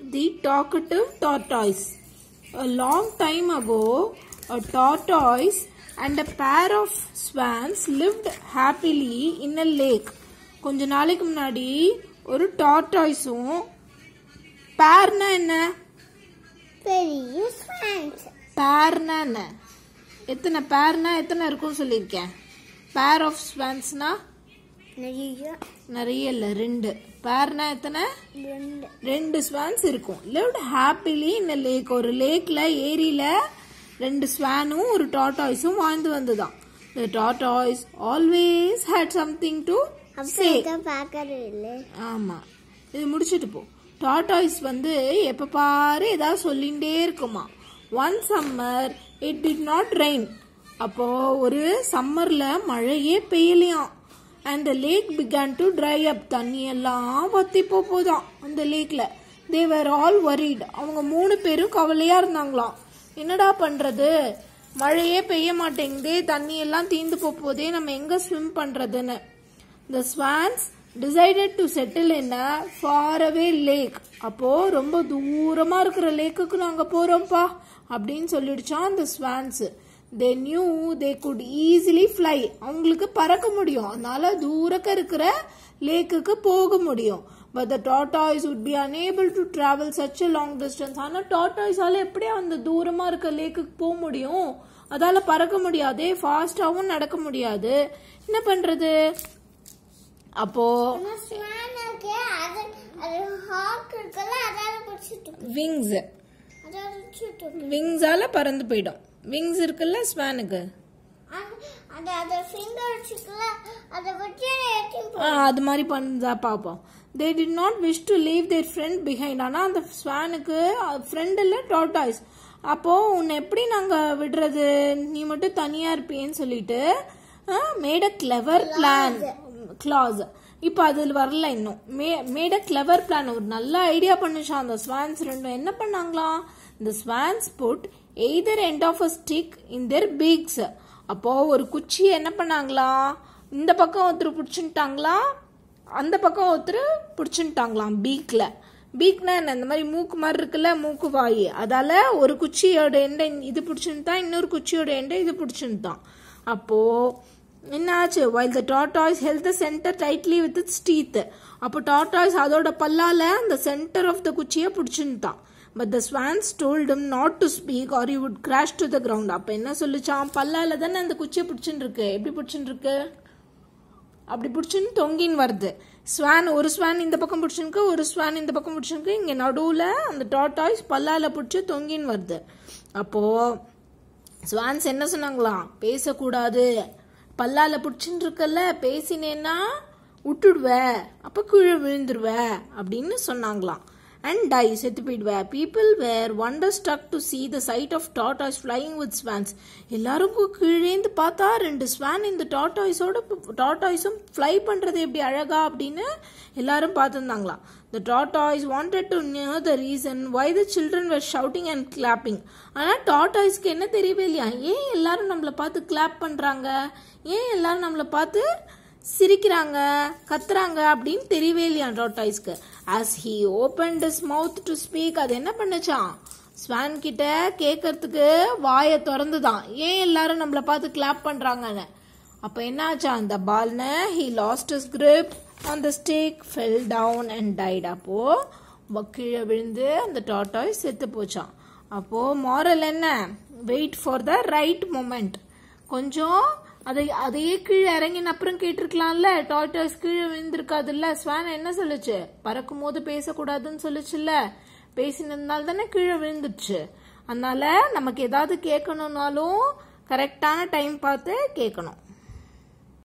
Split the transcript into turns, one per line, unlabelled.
the talkative tortoise. A long time ago, a tortoise and a pair of swans lived happily in a lake. கொஞ்ச நாளைக்கு முன்னாடி ஒரு டார்டாய்ஸும் பேர்னா என்ன
பெரிய ஸ்வான்ஸ்
பேர்னா என்ன எத்தனை பேர்னா எத்தனை இருக்கும்னு சொல்லியிருக்கேன் பேர் ஆஃப் ஸ்வான்ஸ்னா
நிறைய
நிறைய இல்லை ரெண்டு பேர்னா எத்தனை
ரெண்டு
ரெண்டு ஸ்வான்ஸ் இருக்கும் லிவ்ட் ஹாப்பிலி இந்த லேக் ஒரு லேக்ல ஏரியில ரெண்டு ஸ்வானும் ஒரு டாட்டாய்ஸும் வாழ்ந்து வந்ததாம் the tortoise always had something to
அப்ப இதை பார்க்கறது இல்லை
ஆமா இது முடிச்சிட்டு போ டாட்டாய்ஸ் வந்து எப்ப பாரு ஏதாவது சொல்லிகிட்டே இருக்குமா one summer it did not rain அப்போ ஒரு சம்மர்ல மழையே பெய்யலையாம் and the lake began to dry up தண்ணி எல்லாம் வத்தி போப் போதாம் அந்த லேக்ல தேவர் ஆல் worried அவங்க மூணு பேரும் கவலையா இருந்தாங்களாம் என்னடா பண்றது மழையே பெய்ய மாட்டேங்குதே தண்ணி எல்லாம் தீந்து போப் போதே நம்ம எங்க ஸ்விம் பண்றதுன்னு the swans decided to settle in a far away lake அப்போ ரொம்ப தூரமா இருக்கிற லேக்குக்கு நாங்க போறோம்ப்பா அப்படின்னு சொல்லிடுச்சான் அந்த swans they knew they could easily fly அவங்களுக்கு பறக்க முடியும் அதனால தூரக்க இருக்கிற லேக்குக்கு போக முடியும் but the tortoise would be unable to travel such a long distance ஆனா டாட்டாய்ஸால எப்படி அந்த தூரமா இருக்க லேக்குக்கு போக முடியும் அதால பறக்க முடியாதே ஃபாஸ்டாவும் நடக்க முடியாது என்ன பண்றது அப்போ
ஆனா ஸ்வானுக்கு அது அது ஹாக் இருக்குல்ல அதால பிடிச்சிட்டு இருக்கு.
விங்ஸ்
அதால பிடிச்சிட்டு இருக்கு.
விங்ஸால பறந்து போயிடும் விங்ஸ் இருக்குல்ல ஸ்வானுக்கு
அந்த- அந்த அந்த ஃபிங்கர் வச்சுக்கல அதை வச்சு ஏற்றி
அது மாதிரி பண்ணா பார்ப்போம் they did not wish to leave their friend behind ஆனால் அந்த ஸ்வானுக்கு ஃப்ரெண்ட் இல்லை டாட்டாய்ஸ் அப்போ உன்னை எப்படி நாங்கள் விடுறது நீ மட்டும் தனியாக இருப்பியேன்னு சொல்லிட்டு made a clever plan class இப்போ அதில் வரல இன்னும் மே மேட் அ கிளவர் பிளான் ஒரு நல்ல ஐடியா பண்ணுச்சான் அந்த ஸ்வான்ஸ் ரெண்டும் என்ன பண்ணாங்களாம் இந்த swans put either end of a stick in their beaks அப்போ ஒரு குச்சியை என்ன பண்ணாங்களாம் இந்த பக்கம் ஒருத்தர் பிடிச்சுட்டாங்களா அந்த பக்கம் ஒருத்தர் பிடிச்சுட்டாங்களாம் பீக்ல பீக்னா என்ன இந்த மாதிரி மூக்கு மாதிரி இருக்குல்ல மூக்கு வாய் அதால ஒரு குச்சியோட எண்டை இது பிடிச்சுட்டான் இன்னொரு குச்சியோட எண்டை இது பிடிச்சுட்டான் அப்போ என்னாச்சு while the tortoise held the centre tightly with its teeth அப்போ டாட்டாய்ஸ் அதோட பல்லால அந்த சென்டர் ஆஃப் த குச்சியை பிடிச்சுட்டான் but the swans told him not to speak or you would crash to the ground அப்போ என்ன சொல்லுச்சான் பல்லால தானே அந்த குச்சியை பிடிச்சுன்னு இருக்கு எப்படி பிடிச்சுன்னு இருக்கு அப்படி பிடிச்சுன்னு தொங்கின்னு வருது ஸ்வான் ஒரு ஸ்வான் இந்த பக்கம் பிடிச்சிருக்கு ஒரு ஸ்வான் இந்த பக்கம் பிடிச்சிருக்கு இங்கே நடுவில் அந்த டாட்டாய்ஸ் பல்லால பிடிச்சி தொங்கின்னு வருது அப்போ ஸ்வான்ஸ் என்ன சொன்னாங்களாம் பேசக்கூடாது பல்லால பிடிச்சின்னு இருக்கல்ல பேசினேன்னா விட்டுடுவ அப்போ கீழே விழுந்துருவ அப்படின்னு சொன்னாங்களாம் அண்ட் டை செத்து போயிடுவ people were wonderstruck to see the sight of tortoise flying with swans எல்லாருக்கும் கீழேந்து பார்த்தா ரெண்டு ஸ்வான் இந்த டாட்டாய்ஸோட டாட்டாய்ஸும் ஃப்ளை பண்றது எப்படி அழகா அப்படின்னு எல்லாரும் பார்த்துருந்தாங்களாம் the tortoise wanted to know the reason why the children were shouting and clapping ஆனால் டாட்டாய்ஸ்க்கு என்ன தெரியவே இல்லையா ஏன் எல்லாரும் நம்மளை பார்த்து கிளாப் பண்றாங்க ஏன் எல்லாரும் நம்மளை பார்த்து சிரிக்கிறாங்க கத்துறாங்க அப்படின்னு தெரியவே இல்லையா டாட்டாய்ஸ்க்கு as he open his mouth to speak அது என்ன பண்ணுச்சான் ஸ்வான் கிட்ட கேட்கறதுக்கு வாயை திறந்துதான் ஏன் எல்லாரும் நம்மளை பார்த்து கிளாப் பண்றாங்கன்னு அப்ப என்னாச்சா அந்த பால்னு he lost his grip on the stick fell down and died அப்போ வ- கீழே விழுந்து அந்த டாட்டாய் செத்து போச்சான் அப்போ மாரல் என்ன wait for the right moment கொஞ்சம் அதை அதையே கீழே இறங்கின அப்புறம் கேட்டிருக்கலாம்ல டாட்டாய்ஸ் கீழே விழுந்திருக்காதுல்ல ஸ்வான் என்ன சொல்லுச்சு பறக்கும் போது பேசக்கூடாதுன்னு சொல்லுச்சுல்ல பேசினதுனால தானே கீழே விழுந்துச்சு அதனால நமக்கு ஏதாவது கேட்கணும்னாலும் கரெக்டான டைம் பார்த்து கேட்கணும்